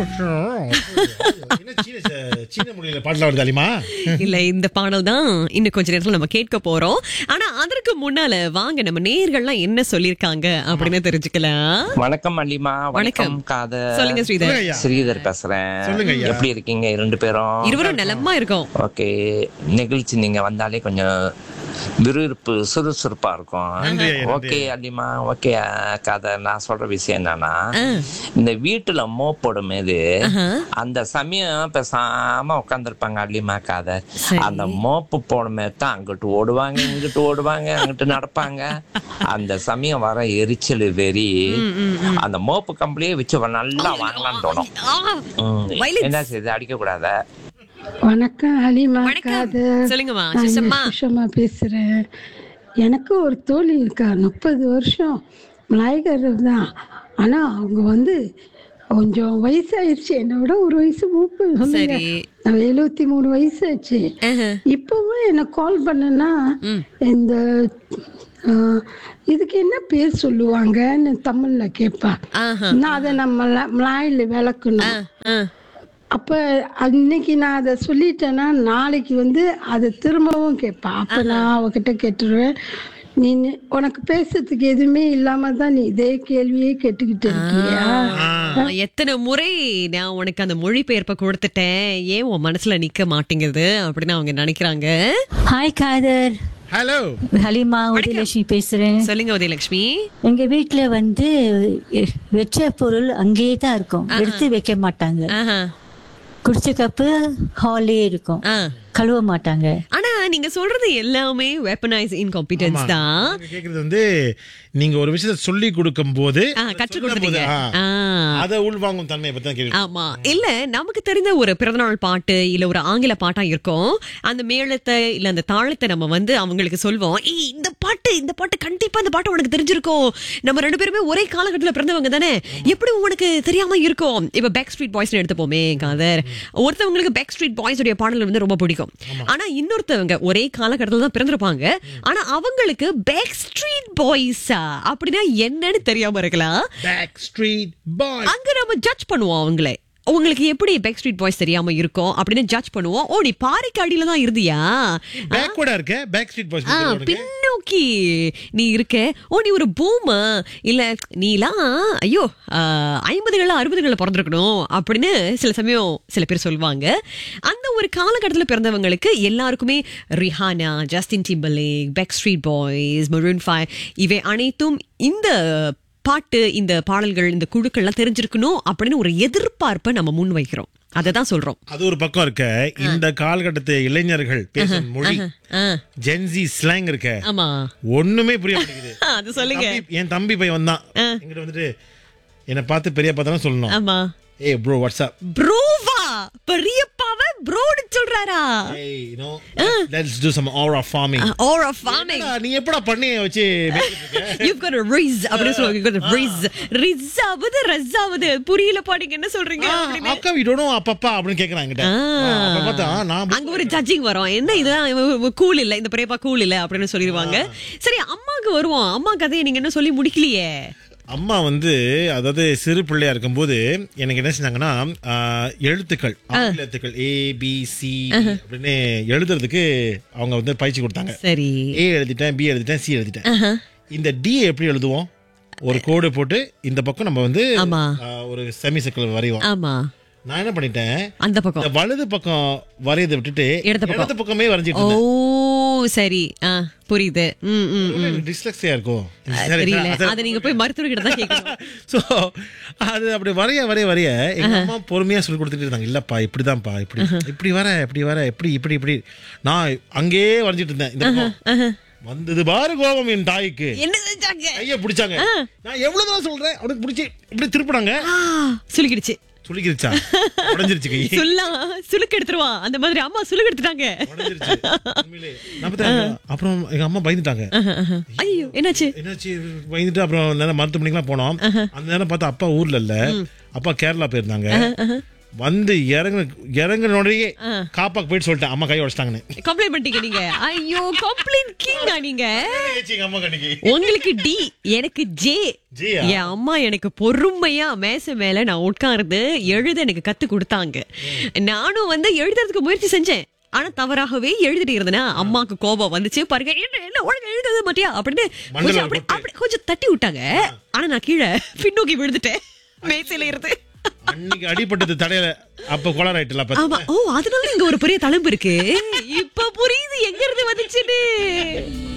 என்ன சீன ச- சீன மொழியில பாட்டுல வருது அலிமா இல்ல இந்த பாடல் தான் இன்னும் கொஞ்ச நேரத்துல நம்ம கேட்க போறோம் ஆனா அதற்கு முன்னால வாங்க நம்ம நேர்கள்லாம் என்ன சொல்லிருக்காங்க அப்படின்னு தெரிஞ்சுக்கலாம் வணக்கம் அலிமா வணக்கம். வணக்கம் காதர் சொல்லுங்க ஸ்ரீதர் சொல்லுங்க ஐயா. ஸ்ரீதர் பேசுறேன் சொல்லுங்க ஐயா. எப்படி இருக்கீங்க இரண்டு பேரும் இருவரும் நலமா இருக்கோம் ஓகே நிகழ்ச்சி நீங்க வந்தாலே கொஞ்சம் விறுவிறுப்பு சுறுசுறுப்பா இருக்கும் நன்றி ஐயா, நன்றி ஓகே அலிமா ஓகே காதர் நான் சொல்ற விஷயம் என்னன்னா இந்த வீட்டுல மோப்போடும் போது அந்த சமயம் பேசாம உட்காந்துருப்பாங்க அலிமா காதர் சரி. அந்த மோப்பு போடும் போது தான் அங்கிட்டு ஓடுவாங்க இங்கிட்டு ஓடுவாங்க அங்கிட்டு நடப்பாங்க அந்த சமயம் வர எரிச்சல் வெறி அந்த மோப்பு கம்பளியே வச்சு நல்லா வாங்கலாம்னு தோணும் ஆ, ம். Violence. என்ன செய்யுது அடிக்க கூடாத வணக்கம் அலிமா வணக்கம் காது சொல்லுங்கம்மா நான் சிசம்மா சுஷமா பேசுறேன் எனக்கு ஒரு தோழி இருக்கா முப்பது வருஷம் மலாய்கர் தான் ஆனா அவங்க வந்து கொஞ்சம் வயசாயிருச்சு என்னை விட ஒரு வயசு மூப்பு சொல்லுங்க சரி. நான் எழுபத்தி மூணு வயசு ஆச்சு ஆஹா. இப்பவும் எனக்கு கால் பண்ணனா இந்த ஆ, இதுக்கு என்ன பேர் சொல்லுவாங்கன்னு தமிழ்ல கேட்பா ஆஹா. நான் அதை நம்ம மலாயில விளக்கணும் ஆ, அப்ப அன்னைக்கு நான் அதை சொல்லிட்டேன்னா நாளைக்கு வந்து அதை திரும்பவும் கேட்பேன் அப்ப நான் அவகிட்ட கேட்டுருவேன் நீ நி- உனக்கு பேசுறதுக்கு எதுவுமே இல்லாம தான் நீ இதே கேள்வியே கேட்டுக்கிட்டு இருக்கியா ஆ, எத்தனை முறை நான் உனக்கு அந்த மொழிபெயர்ப்பை கொடுத்துட்டேன் ஏன் உன் மனசுல நிக்க மாட்டேங்குது அப்படின்னு அவங்க நினைக்கிறாங்க ஹாய் காதர் ஹலோ ஹலிமா உதயலட்சுமி பேசுறேன் சொல்லுங்க உதயலட்சுமி எங்க வீட்ல வந்து எ- வெச்ச பொருள் அங்கேயே தான் இருக்கும் எடுத்து வைக்க மாட்டாங்க ஆஹா. குடிச்ச கப்பு ஹாலே இருக்கும் ஆ. கழுவ மாட்டாங்க ஆனா நீங்க சொல்றது எல்லாமே வெப்பனைஸ் இன்காம்பிடன்ஸ் தான் நீங்க கேக்குறது வந்து நீங்க ஒரு விஷயத்த சொல்லி கொடுக்கும் போது ஆ, கற்றுக் சொல்லும் போது, கொடுத்துட்டீங்க. ஆ, ஆ. அத உள்வாங்கும் தன்மையை பத்தி தான் கேள்வி ஆமா இல்ல நமக்கு தெரிந்த ஒரு பிறந்தநாள் பாட்டு இல்ல ஒரு ஆங்கில பாட்டா இருக்கும் அந்த மேளத்தை இல்ல அந்த தாளத்தை நம்ம வந்து அவங்களுக்கு சொல்வோம் "ஏய், இந்த பாட்டு இந்த பாட்டு கண்டிப்பா இந்த பாட்டு உனக்கு தெரிஞ்சிருக்கும் நம்ம ரெண்டு பேருமே ஒரே காலகட்டத்துல பிறந்தவங்க தானே எப்படி உனக்கு தெரியாம இருக்கும் இப்ப பேக் ஸ்ட்ரீட் பாய்ஸ் எடுத்துப்போமே காதர் ஒருத்தவங்களுக்கு பேக் ஸ்ட்ரீட் பாய்ஸ் உடைய பாடல் வந்து ரொம்ப பிடிக்கும் ஆனா இன்னொருத்தவங்க ஒரே காலகட்டத்துல தான் பிறந்திருப்பாங்க ஆனா அவங்களுக்கு பேக் ஸ்ட்ரீட் பாய்ஸா அப்படின்னா என்னன்னு தெரியாம இருக்கலாம் பேக் ஸ்ட்ரீட் பாய் அங்க நம்ம ஜட்ஜ் பண்ணுவோம் அவங்களே உங்களுக்கு எப்படி பேக் ஸ்ட்ரீட் பாய்ஸ் தெரியாம இருக்கும் அப்படின்னு ஜட்ஜ் பண்ணுவோம் ஓ நீ பாறைக்கு அடியில தான் இருந்தியா பேக்வர்டா இருக்க பேக் ஸ்ட்ரீட் பாய்ஸ் ஆ, பின்னோக்கி நீ இருக்க ஓ நீ ஒரு பூமா இல்ல நீலாம் ஐயோ ஐம்பதுகள்ல அறுபதுகள்ல பிறந்திருக்கணும் அப்படின்னு சில சமயம் சில பேர் சொல்லுவாங்க அந்த ஒரு காலகட்டத்தில் பிறந்தவங்களுக்கு எல்லாருக்குமே Rihanna Justin Timberlake back street boys Maroon five இவை அனைத்தும் இந்த பாட்டு இந்த பாடல்கள் இந்த குழுக்கள்லாம் தெரிஞ்சிருக்கணும் அப்படின்னு ஒரு எதிர்பார்ப்பை நம்ம முன் வைக்கிறோம் அதை தான் சொல்றோம் அது ஒரு பக்கம் இருக்க இந்த காலகட்டத்து இளைஞர்கள் பேசும் மொழி ஆ, ஜென்சி ஸ்லாங் இருக்க ஆமா ஒண்ணுமே புரிய மாட்டேங்குது அது சொல்லுங்க தம்பி- என் தம்பி பையன் வந்தான் என்கிட்ட வந்துட்டு என்னை பார்த்து பெரிய பார்த்தாலும் சொல்லணும் ஆமா ஏய் ப்ரோ வாட்ஸ்அப் ப்ரோவா பெரியப்பாவ ப்ரோன்னு சொல்றாரா hey you know let's do some aura farming or a farming நீ எப்படா பண்ணி வச்சு மேய்ச்சிட்டு இருக்க? you've got a riz அப்படின்னு சொல்லுவாங்க you've got a riz riz ஆவது ரஸ் ஆவது புரியல பாடிங்க என்ன சொல்றீங்க ஆ, அப்படின்னு. அக்கா வி டோன்ட் நோ அப்பப்பா அப்படின்னு கேக்குறாங்க என்கிட்ட. ஆ. ஆ, அப்ப பார்த்தா நான் அங்க ஒரு ஜட்ஜிங் வரும் என்ன இதுதான் கூல் இல்ல இந்த பெரியப்பா கூல் இல்ல அப்படின்னு சொல்லிடுவாங்க சரி அம்மாக்கு வருவோம் அம்மா கதையை நீங்க என்ன சொல்லி முடிக்கலையே அம்மா வந்து அதாவது சிறு பிள்ளையா இருக்கும்போது எனக்கு என்ன செஞ்சாங்கன்னா ஆ, எழுத்துக்கள் ஆங்கில எழுத்துக்கள் ஏ பி சி அப்படின்னு எழுதுறதுக்கு அவங்க வந்து பயிற்சி கொடுத்தாங்க சரி ஏ எழுதிட்டேன் பி எழுதிட்டேன் சி எழுதிட்டேன் இந்த டி எப்படி எழுதுவோம் ஒரு கோடு போட்டு இந்த பக்கம் நம்ம வந்து ஆமா. ஆ, ஒரு செமி சர்க்கிள் வரைவோம் ஆமா நான் என்ன பண்ணிட்டேன் அந்த பக்கம் இந்த வலது பக்கம் வரையதை விட்டுட்டு இடது பக்கம். இடது பக்கமே வரைஞ்சிட்டு ஓ இருந்தேன் சரி ஆ புரியுது ம் ம் டிஸ்லெக்ஸியா இருக்கும் தெரியல அத நீங்க போய் மருத்துவர்கிட்ட தான் கேட்கணும் ஸோ அது அப்படி வரைய வரைய வரைய எங்க அம்மா பொறுமையா சொல்லி கொடுத்துட்டு இருந்தாங்க இல்லப்பா இப்படிதான்ப்பா இப்படி இப்படி வர இப்படி வர இப்படி இப்படி இப்படி நான் அங்கேயே வரைஞ்சிட்டு இருந்தேன் இந்த பக்கம். வந்தது பாரு கோபம் என் தாய்க்கு என்ன செஞ்சாங்க கைய பிடிச்சாங்க நான் எவ்வளவு தடவை சொல்றேன் அவனுக்கு பிடிச்சி இப்படி திருப்பினாங்க ஆ, சுலுக்கிடுச்சு சுளிக்கிருச்சா உடஞ்சிருச்சு கை சொல்லா சுலுக்கு எடுத்துருவா அந்த மாதிரி அம்மா சுலுக்கு எடுத்துட்டாங்க உடைஞ்சிருச்சு. உண்மையிலே. நான் பார்த்தா, அப்புறம் எங்க அம்மா பயந்துட்டாங்க ஐயோ என்னாச்சு என்னாச்சு பயந்துட்டு அப்புறம் நேரம் மருத்துவமனைக்குலாம் போனோம் அந்த நேரம் பார்த்தா அப்பா ஊர்ல இல்ல அப்பா கேரளா போயிருந்தாங்க வந்து இறங்கு இறங்குனோடயே காப்பாக்கு போயிட்டு சொல்லிட்டேன் அம்மா கை உடச்சிட்டாங்கன்னு கம்ப்ளைண்ட் பண்ணிட்டீங்க நீங்க ஐயோ கம்ப்ளைண்ட் கிங்கா நீங்க எங்க அம்மா கண்ணிக்கு உங்களுக்கு டி எனக்கு ஜே ஜியா? என் அம்மா எனக்கு பொறுமையா மேசை மேல நான் உட்கார்ந்து எழுத எனக்கு கத்து கொடுத்தாங்க நானும் வந்து எழுதுறதுக்கு முயற்சி செஞ்சேன் ஆனா தவறாகவே எழுதிட்டு இருந்தேனா அம்மாக்கு கோபம் வந்துச்சு பாருங்க என்ன என்ன ஒழுங்கா எழுதவே மாட்டியா அப்படின்னு மண்டல கொஞ்சம் அப்படி போட்டு. அப்படி கொஞ்சம் தட்டி விட்டாங்க ஆனா நான் கீழே பின்னோக்கி விழுந்துட்டேன் மேசையில இருந்து அன்னைக்கு அடிபட்டது தடையில அப்ப கோளாறு ஆயிட்டுல அப்ப ஆமா ஓ அதனால இங்க ஒரு பெரிய தழும்பு இருக்கு இப்ப புரியுது எங்க இருந்து வந்துச்சுன்னு